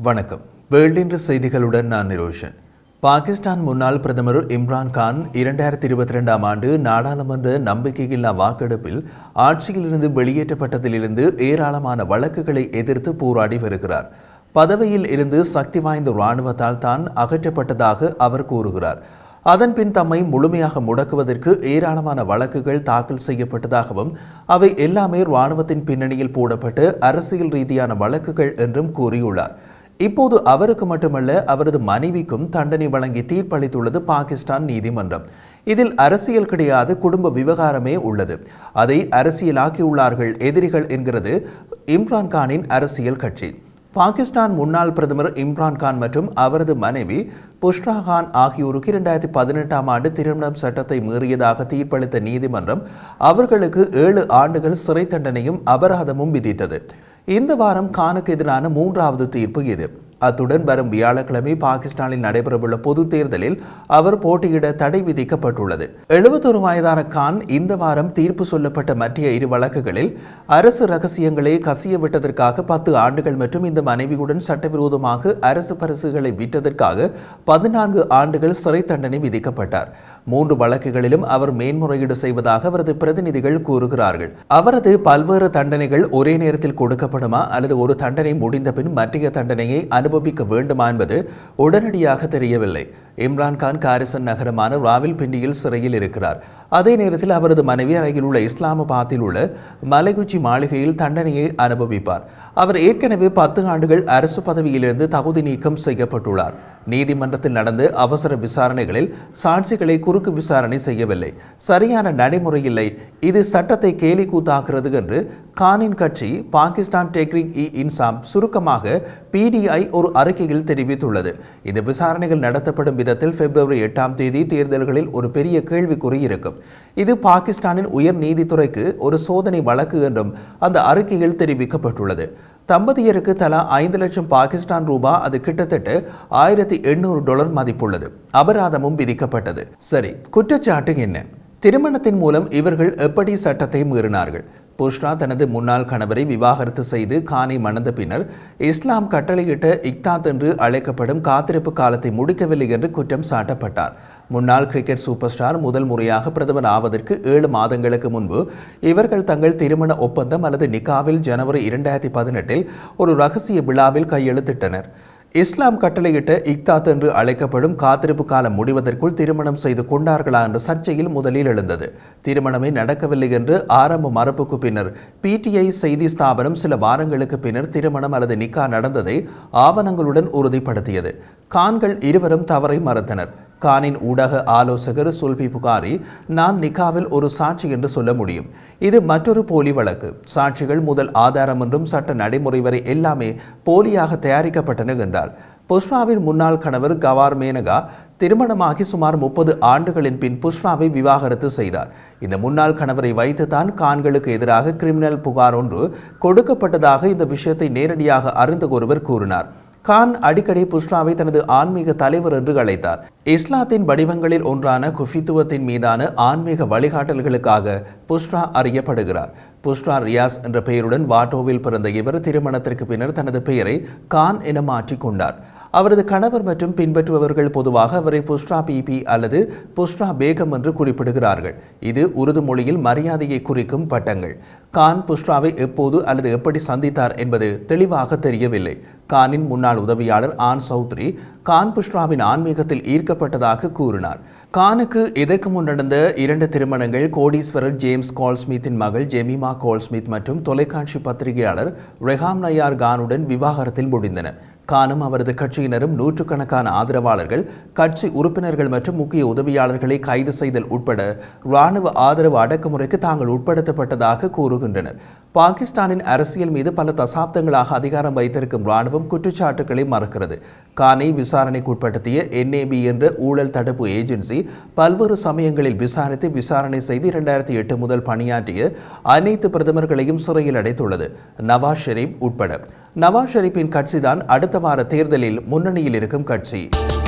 வணக்கம் வேர்ல்ட் இன்று செய்திகளுடன் நான் நிரோஷன் பாகிஸ்தான் முன்னாள் பிரதமர் இம்ரான் கான் இரண்டாயிரத்தி இருபத்தி ரெண்டாம் ஆண்டு நாடாளுமன்ற நம்பிக்கையில்லா வாக்கெடுப்பில் ஆட்சியிலிருந்து வெளியேற்றப்பட்டதிலிருந்து ஏராளமான வழக்குகளை எதிர்த்து போராடி வருகிறார் பதவியில் இருந்து சக்தி வாய்ந்த இராணுவத்தால் தான் அகற்றப்பட்டதாக அவர் கூறுகிறார் அதன்பின் தம்மை முழுமையாக முடக்குவதற்கு ஏராளமான வழக்குகள் தாக்கல் செய்யப்பட்டதாகவும் அவை எல்லாமே இராணுவத்தின் பின்னணியில் போடப்பட்டு அரசியல் ரீதியான வழக்குகள் என்றும் கூறியுள்ளார் இப்போது அவருக்கு மட்டுமல்ல அவரது மனைவிக்கும் தண்டனை வழங்கி தீர்ப்பளித்துள்ளது பாகிஸ்தான் நீதிமன்றம் இதில் அரசியல் கிடையாது குடும்ப விவகாரமே உள்ளது அதை அரசியலாக்கியுள்ளார்கள் எதிரிகள் என்கிறது இம்ரான் கானின் அரசியல் கட்சி பாகிஸ்தான் முன்னாள் பிரதமர் இம்ரான் கான் மற்றும் அவரது மனைவி புஷ்ரா கான் ஆகியோருக்கு இரண்டாயிரத்தி பதினெட்டாம் ஆண்டு திருமணம் சட்டத்தை மீறியதாக தீர்ப்பளித்த நீதிமன்றம் அவர்களுக்கு ஏழு ஆண்டுகள் சிறை தண்டனையும் அபராதமும் விதித்தது இந்த வாரம் கானுக்கு எதிரான மூன்றாவது தீர்ப்பு இது அத்துடன் வரும் வியாழக்கிழமை பாகிஸ்தானில் நடைபெறவுள்ள பொது தேர்தலில் அவர் போட்டியிட தடை விதிக்கப்பட்டுள்ளது எழுபத்தொரு வயதான கான் இந்த வாரம் தீர்ப்பு சொல்லப்பட்ட மற்ற இரு வழக்குகளில் அரசு ரகசியங்களை கசிய விட்டதற்காக பத்து ஆண்டுகள் மற்றும் இந்த மனைவியுடன் சட்டவிரோதமாக அரசு பரிசுகளை விற்றதற்காக பதினான்கு ஆண்டுகள் சிறை தண்டனை விதிக்கப்பட்டார் மூன்று வழக்குகளிலும் அவர் மேன்முறையீடு செய்வதாக அவரது பிரதிநிதிகள் கூறுகிறார்கள் அவரது பல்வேறு தண்டனைகள் ஒரே நேரத்தில் கொடுக்கப்படுமா அல்லது ஒரு தண்டனை முடிந்த பின் மற்ற தண்டனையை அனுபவிக்க வேண்டுமா என்பது உடனடியாக தெரியவில்லை இம்ரான்கான் காரிசன் நகரமான ராவில்பிண்டியில் சிறையில் இருக்கிறார் அதே நேரத்தில் அவரது மனைவி அருகில் உள்ள இஸ்லாமாபாத்தில் உள்ள மலைகுச்சி மாளிகையில் தண்டனையை அனுபவிப்பார் அவர் ஏற்கனவே பத்து ஆண்டுகள் அரசு பதவியிலிருந்து தகுதி நீக்கம் செய்யப்பட்டுள்ளார் நீதிமன்றத்தில் நடந்த அவசர விசாரணைகளில் சாட்சிகளை குறுக்கு விசாரணை செய்யவில்லை சரியான நடைமுறை இல்லை இது சட்டத்தை கேலி கூத்தாக்குறது என்று கானின் கட்சி பாகிஸ்தான் டெக்ரிக் இ இன்சாம் சுருக்கமாக பிடிஐ ஒரு அறிக்கையில் தெரிவித்துள்ளது இந்த விசாரணைகள் நடத்தப்படும் விதத்தில் பிப்ரவரி எட்டாம் தேதி தேர்தல்களில் ஒரு பெரிய கேள்விக்குறி இருக்கும் இது பாகிஸ்தானின் உயர் நீதித்துறைக்கு ஒரு சோதனை வழக்கு என்றும் அந்த அறிக்கையில் தெரிவிக்கப்பட்டுள்ளது தம்பதியருக்கு தலா ஐந்து லட்சம் பாகிஸ்தான் ரூபா அது கிட்டத்தட்ட ஆயிரத்தி எண்ணூறு டாலர் மதிப்புள்ளது அபராதமும் விதிக்கப்பட்டது சரி குற்றச்சாட்டு என்ன திருமணத்தின் மூலம் இவர்கள் எப்படி சட்டத்தை மீறினார்கள் புஷ்ரா தனது முன்னாள் கணவரை விவாகரத்து செய்து கானை மணந்த பின்னர் இஸ்லாம் கட்டளையிட்ட இக்தாத் என்று அழைக்கப்படும் காத்திருப்பு காலத்தை முடிக்கவில்லை என்று குற்றம் சாட்டப்பட்டார் முன்னாள் கிரிக்கெட் சூப்பர் ஸ்டார் முதல் முறையாக பிரதமர் ஆவதற்கு ஏழு மாதங்களுக்கு முன்பு இவர்கள் தங்கள் திருமண ஒப்பந்தம் அல்லது நிக்காவில் ஜனவரி இரண்டாயிரத்தி பதினெட்டில் ஒரு ரகசிய விழாவில் கையெழுத்திட்டனர் இஸ்லாம் கட்டளையிட்ட இக்தாத் என்று அழைக்கப்படும் காத்திருப்பு காலம் முடிவதற்குள் திருமணம் செய்து கொண்டார்களா என்ற சர்ச்சையில் முதலில் எழுந்தது திருமணமே நடக்கவில்லை என்று ஆரம்ப மரபுக்கு பின்னர் பிடிஐ செய்தி ஸ்தாபனம் சில வாரங்களுக்கு பின்னர் திருமணம் அல்லது நிக்கா நடந்ததை ஆவணங்களுடன் உறுதிப்படுத்தியது கான்கள் இருவரும் தவறை மறுத்தனர் கானின் ஊடக ஆலோசகர் சுல்பி புகாரி நான் நிக்காவில் ஒரு சாட்சி என்று சொல்ல முடியும் இது மற்றொரு போலி வழக்கு சாட்சிகள் முதல் ஆதாரம் என்றும் சட்ட நடைமுறை வரை எல்லாமே போலியாக தயாரிக்கப்பட்டன என்றார் புஷ்ராவின் முன்னாள் கணவர் கவார் மேனகா திருமணமாகி சுமார் முப்பது ஆண்டுகளின் பின் புஷ்ராவை விவாகரத்து செய்தார் இந்த முன்னாள் கணவரை வைத்துதான் கான்களுக்கு எதிராக கிரிமினல் புகார் ஒன்று கொடுக்கப்பட்டதாக இந்த விஷயத்தை நேரடியாக அறிந்த ஒருவர் கூறினார் கான் அடிக்கடி புஷ்ராவை தனது ஆன்மீக தலைவர் என்று அழைத்தார் இஸ்லாத்தின் வடிவங்களில் ஒன்றான குஃபித்துவத்தின் மீதான ஆன்மீக வழிகாட்டல்களுக்காக புஷ்ரா அறியப்படுகிறார் புஷ்ரா ரியாஸ் என்ற பெயருடன் வாட்டோவில் பிறந்த இவர் திருமணத்திற்கு பின்னர் தனது பெயரை கான் என மாற்றிக் கொண்டார் அவரது கணவர் மற்றும் பின்பற்றுபவர்கள் பொதுவாக அவரை புஷ்ரா பிபி அல்லது புஷ்ரா பேகம் என்று குறிப்பிடுகிறார்கள் இது உருது மொழியில் மரியாதையை குறிக்கும் பட்டங்கள் கான் புஷ்ராவை எப்போது அல்லது எப்படி சந்தித்தார் என்பது தெளிவாக தெரியவில்லை கானின் முன்னாள் உதவியாளர் ஆன் சௌத்ரி கான் புஷ்ராவின் ஆன்மீகத்தில் ஈர்க்கப்பட்டதாக கூறினார் கானுக்கு இதற்கு முன் நடந்த இரண்டு திருமணங்கள் கோடீஸ்வரர் ஜேம்ஸ் கோல்ஸ்மித்தின் மகள் ஜெமிமா கோல்ஸ்மித் மற்றும் தொலைக்காட்சி பத்திரிகையாளர் ரெஹாம் நயார் கானுடன் விவாகரத்தில் முடிந்தன கானும் அவரது கட்சியினரும் நூற்றுக்கணக்கான ஆதரவாளர்கள் கட்சி உறுப்பினர்கள் மற்றும் முக்கிய உதவியாளர்களை கைது செய்தல் உட்பட இராணுவ ஆதரவு அடக்குமுறைக்கு தாங்கள் உட்படுத்தப்பட்டதாக கூறுகின்றனர் பாகிஸ்தானின் அரசியல் மீது பல தசாப்தங்களாக அதிகாரம் வைத்திருக்கும் இராணுவம் குற்றச்சாட்டுகளை மறுக்கிறது கானை விசாரணைக்கு உட்படுத்திய என்ஏபி என்ற ஊழல் தடுப்பு ஏஜென்சி பல்வேறு சமயங்களில் விசாரித்து விசாரணை செய்து இரண்டாயிரத்தி எட்டு முதல் பணியாற்றிய அனைத்து பிரதமர்களையும் சிறையில் அடைத்துள்ளது நவாஸ் ஷெரீப் உட்பட நவாஸ் ஷெரீப்பின் கட்சிதான் அடுத்த வார தேர்தலில் முன்னணியில் இருக்கும் கட்சி